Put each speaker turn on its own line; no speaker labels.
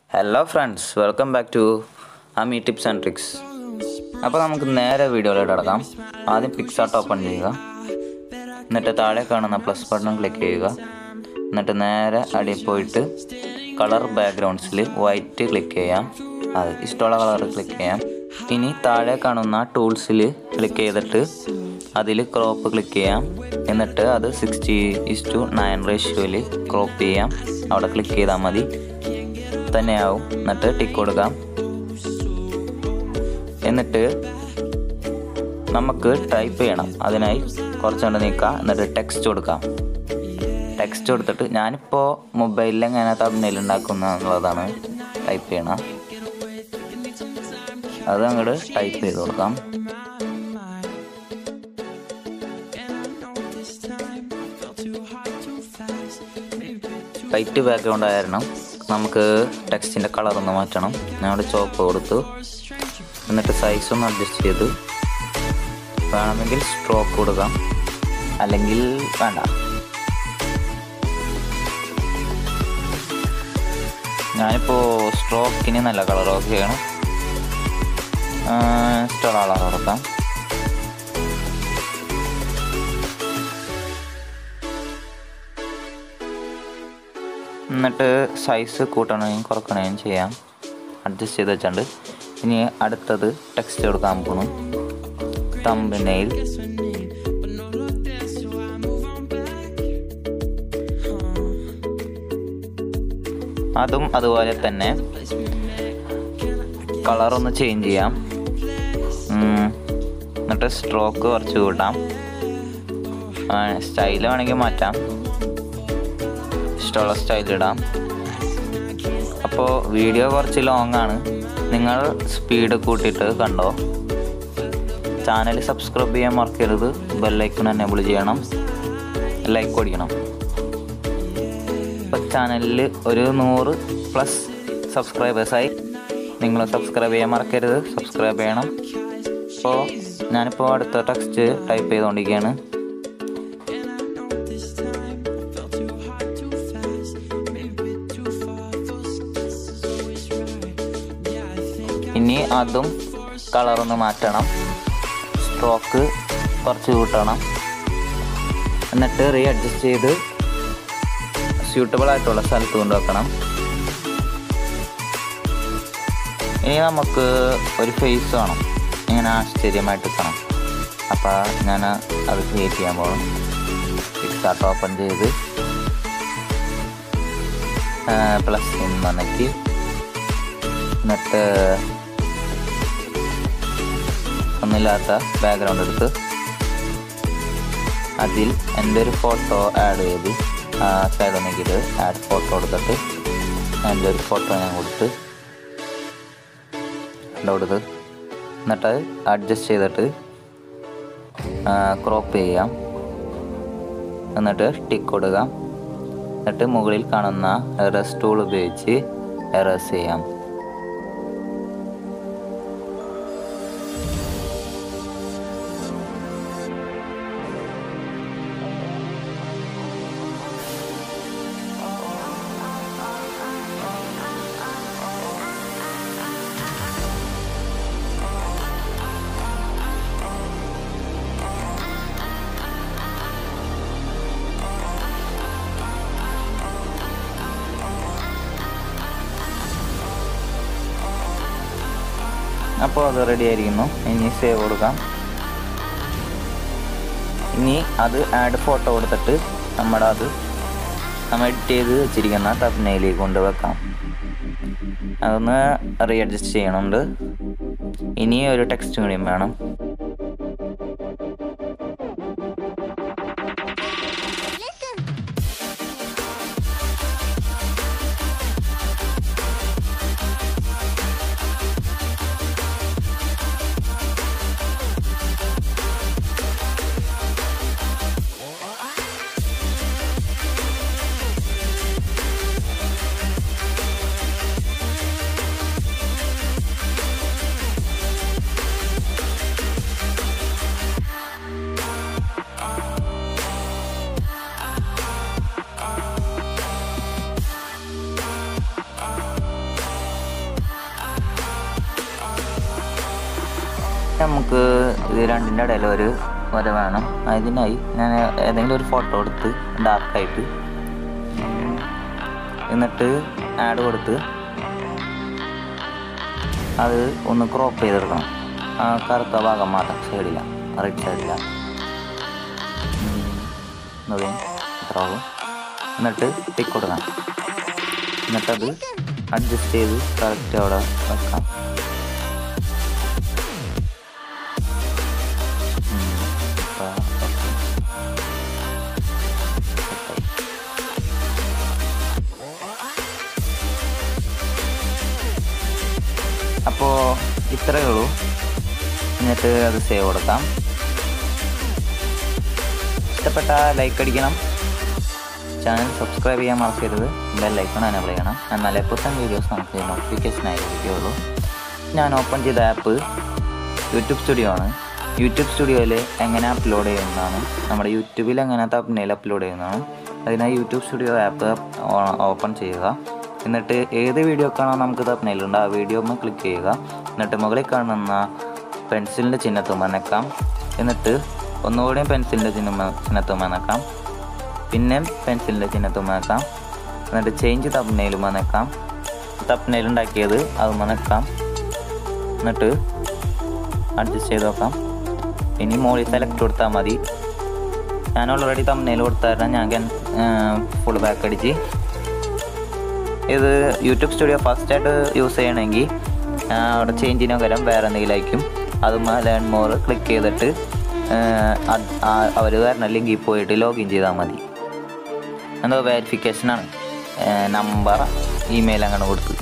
Hello friends welcome back to Ami tips and tricks അപ്പോൾ നമുക്ക് നേരെ വീഡിയോയിലോട്ട് അടക്കാം ആദ്യം പിക്സാർട്ട് ഓപ്പൺ ചെയ്യുക എന്നിട്ട് താഴെ കാണുന്ന പ്ലസ് ബട്ടൺ ക്ലിക്ക് ചെയ്യുക എന്നിട്ട് നേരെ അടിയിൽ പോയിട്ട് കളർ ബാക്ക്ഗ്രൗണ്ട്സിൽ വൈറ്റ് ക്ലിക്ക് ചെയ്യാം അത് ഇഷ്ടമുള്ള കളർ ക്ലിക്ക് ചെയ്യാം ഇനി താഴെ കാണുന്ന ടൂൾസിൽ ക്ലിക്ക് ചെയ്തിട്ട് അതിൽ ക്രോപ്പ് ക്ലിക്ക് ചെയ്യാം എന്നിട്ട് അത് സിക്സ്റ്റി ഇസ് ടു നയൻ റേഷ്യോയിൽ ക്രോപ്പ് ചെയ്യാം അവിടെ ക്ലിക്ക് ചെയ്താൽ മതി തന്നെയാവും എന്നിട്ട് ടിക്ക് കൊടുക്കാം എന്നിട്ട് നമുക്ക് ടൈപ്പ് ചെയ്യണം അതിനായി കുറച്ചുകൊണ്ട് നീക്കാം എന്നിട്ട് ടെക്സ്റ്റ് കൊടുക്കാം ടെക്സ്റ്റ് കൊടുത്തിട്ട് ഞാനിപ്പോൾ മൊബൈലിൽ എങ്ങനെ തമ്മിൽ ഉണ്ടാക്കുന്ന എന്നുള്ളതാണ് ടൈപ്പ് ചെയ്യണം അത് അങ്ങോട്ട് ടൈപ്പ് ചെയ്ത് കൊടുക്കാം വൈറ്റ് ബാക്ക്ഗ്രൗണ്ട് ആയിരുന്നു നമുക്ക് ടെക്സ്റ്റിൻ്റെ കളർ ഒന്ന് മാറ്റണം ഞാൻ അവിടെ ചോപ്പ് കൊടുത്തു എന്നിട്ട് സൈസ് ഒന്ന് അഡ്ജസ്റ്റ് ചെയ്ത് വേണമെങ്കിൽ സ്ട്രോക്ക് കൊടുക്കാം അല്ലെങ്കിൽ വേണ്ട ഞാനിപ്പോൾ സ്ട്രോക്കിന് നല്ല കളർ ഓക്കെ ചെയ്യണം ഇഷ്ടമുള്ള കളർ കൊടുക്കാം എന്നിട്ട് സൈസ് കൂട്ടണമെങ്കിൽ കുറക്കണമെങ്കിൽ ചെയ്യാം അഡ്ജസ്റ്റ് ചെയ്ത് വെച്ചാണ്ട് ഇനി അടുത്തത് ടെക്സ്റ്റ് കൊടുക്കാൻ പോകണം തമ്പിനെയിൽ അതും അതുപോലെ തന്നെ കളർ ഒന്ന് ചേഞ്ച് ചെയ്യാം ഉം, എന്നിട്ട് സ്ട്രോക്ക് കുറച്ച് കൂട്ടാം സ്റ്റൈൽ വേണമെങ്കിൽ മാറ്റാം ഇഷ്ടമുള്ള സ്റ്റൈൽ ഇടാം അപ്പോൾ വീഡിയോ കുറച്ച് ലോങ് ആണ് നിങ്ങൾ സ്പീഡ് കൂട്ടിയിട്ട് കണ്ടോ ചാനൽ സബ്സ്ക്രൈബ് ചെയ്യാൻ മറക്കരുത് ബെല്ലൈക്കൺ എനേബിൾ ചെയ്യണം ലൈക്ക് ഓടിക്കണം ഇപ്പോൾ ചാനലിൽ ഒരു നൂറ് പ്ലസ് സബ്സ്ക്രൈബേഴ്സായി നിങ്ങൾ സബ്സ്ക്രൈബ് ചെയ്യാൻ മറക്കരുത് സബ്സ്ക്രൈബ് ചെയ്യണം അപ്പോൾ ഞാനിപ്പോൾ അടുത്ത ടെക്സ്റ്റ് ടൈപ്പ് ചെയ്തുകൊണ്ടിരിക്കുകയാണ് ഇനി അതും കളറൊന്ന് മാറ്റണം സ്ട്രോക്ക് കുറച്ച് കൂട്ടണം എന്നിട്ട് റീ അഡ്ജസ്റ്റ് ചെയ്ത് സ്യൂട്ടബിൾ ആയിട്ടുള്ള സ്ഥലത്ത് കൊണ്ടുവെക്കണം ഇനി നമുക്ക് ഒരു ഫേസ് വേണം ഇങ്ങനെ ആശ്ചര്യമായിട്ട് കാണാം അപ്പോൾ ഞാൻ അത് ക്രിയേറ്റ് ചെയ്യാൻ പോകും പിക്സാർട്ട് ഓപ്പൺ ചെയ്ത് പ്ലസ് വന്നിട്ട് എന്നിട്ട് ഒന്നുമില്ലാത്ത ബാക്ക്ഗ്രൗണ്ട് എടുത്ത് അതിൽ എൻ്റെ ഒരു ഫോട്ടോ ആഡ് ചെയ്ത് ആ സൈഡ് ഒന്നെങ്കിൽ ആഡ് ഫോട്ടോ കൊടുത്തിട്ട് എൻ്റെ ഒരു ഫോട്ടോ ഞാൻ കൊടുത്ത് എൻ്റെ കൊടുത്ത് എന്നിട്ട് അഡ്ജസ്റ്റ് ചെയ്തിട്ട് ക്രോപ്പ് ചെയ്യാം എന്നിട്ട് ടിക്ക് കൊടുക്കാം എന്നിട്ട് മുകളിൽ കാണുന്ന എറസ് ടൂൾ ഉപയോഗിച്ച് എറസ് ചെയ്യാം അപ്പോൾ അത് റെഡി ആയിരിക്കുന്നു ഇനി സേവ് കൊടുക്കാം ഇനി അത് ആഡ് ഫോട്ടോ കൊടുത്തിട്ട് നമ്മുടെ അത് നമ്മൾ എഡിറ്റ് ചെയ്ത് വെച്ചിരിക്കുന്ന തബ്നയിലേക്ക് കൊണ്ടുവെക്കാം അതൊന്ന് റീ അഡ്ജസ്റ്റ് ചെയ്യണമുണ്ട് ഇനി ഒരു ടെക്സ്റ്റ് കൂടിയും വേണം നമുക്ക് ഇത് രണ്ടിൻ്റെ ഇടയിൽ ഒരു വര വേണം അതിനായി ഞാൻ ഏതെങ്കിലും ഒരു ഫോട്ടോ എടുത്ത് ഡാർക്കായിട്ട് എന്നിട്ട് ആഡ് കൊടുത്ത് അത് ഒന്ന് ക്രോപ്പ് ചെയ്തെടുക്കണം ആ കറുത്ത ഭാഗം മാത്രം സൈഡില്ല റൈറ്റ് സൈഡില്ല അതെ അത്ര ആവും എന്നിട്ട് ടിക്ക് കൊടുക്കണം എന്നിട്ടത് അഡ്ജസ്റ്റ് ചെയ്ത് കറക്റ്റ് അവിടെ വെക്കാം ഉം. ഇപ്പൊ okay. സെറ്റായി. അപ്പോൾ ഇത്രയേ ഉള്ളൂ എന്നിട്ട് അത് സേവ് കൊടുക്കാം ഇഷ്ടപ്പെട്ട ലൈക്ക് അടിക്കണം ചാനൽ സബ്സ്ക്രൈബ് ചെയ്യാൻ മറക്കരുത് ബെൽ ഐക്കൺ എനേബിൾ ചെയ്യണം എന്നാലേ പുത്തൻ വീഡിയോസ് നമുക്ക് നോട്ടിഫിക്കേഷനായി ലഭിക്കുകയുള്ളൂ ഞാൻ ഓപ്പൺ ചെയ്ത ആപ്പ് യൂട്യൂബ് സ്റ്റുഡിയോ ആണ് യൂട്യൂബ് സ്റ്റുഡിയോയിൽ എങ്ങനെ അപ്ലോഡ് ചെയ്യുന്നതാണ് നമ്മുടെ യൂട്യൂബിൽ എങ്ങനെ തപ്നയിൽ അപ്ലോഡ് ചെയ്യുന്നതാണ് അതിനായി യൂട്യൂബ് സ്റ്റുഡിയോ ആപ്പ് ഓപ്പൺ ചെയ്യുക എന്നിട്ട് ഏത് വീഡിയോക്കാണോ നമുക്ക് തപ്നയിലുണ്ട് ആ വീഡിയോ ഒന്ന് ക്ലിക്ക് ചെയ്യുക എന്നിട്ട് മുകളിൽ കാണുന്ന പെൻസിലിൻ്റെ ചിഹ്നത്തുമ്മ നക്കാം എന്നിട്ട് ഒന്നുകൂടിയും പെൻസിലിൻ്റെ ചിഹ്ന ചിഹ്നത്തുമ്മ നക്കാം പിന്നെ പെൻസിലിൻ്റെ ചിഹ്നത്തുമ്മ നക്കാം എന്നിട്ട് ചേഞ്ച് തപ്നയിലുമ്മ നക്കാം തപ്നയിൽ ഉണ്ടാക്കിയത് അതുമ്മ നക്കാം എന്നിട്ട് അഡ്ജസ്റ്റ് ചെയ്ത് നോക്കാം ഇനി മോളിൽ സെലക്ട് കൊടുത്താൽ മതി ഞാൻ ഓൾറെഡി തമ്മിൽ കൊടുത്തായിരുന്നു ഞാൻ ഫുൾ ബാക്ക് അടിച്ച് ഇത് യൂട്യൂബ് സ്റ്റുഡിയോ ഫസ്റ്റ് ആയിട്ട് യൂസ് ചെയ്യണമെങ്കിൽ അവിടെ ചേഞ്ചിന് പകരം വേറെ എന്തെങ്കിലും ആയിരിക്കും അതുമ്മ ലേൺ മോർ ക്ലിക്ക് ചെയ്തിട്ട് അവർ വരണ ലിങ്കിൽ പോയിട്ട് ലോഗിൻ ചെയ്താൽ മതി എന്തോ വെരിഫിക്കേഷനാണ് നമ്പർ ഇമെയിൽ അങ്ങനെ കൊടുത്ത്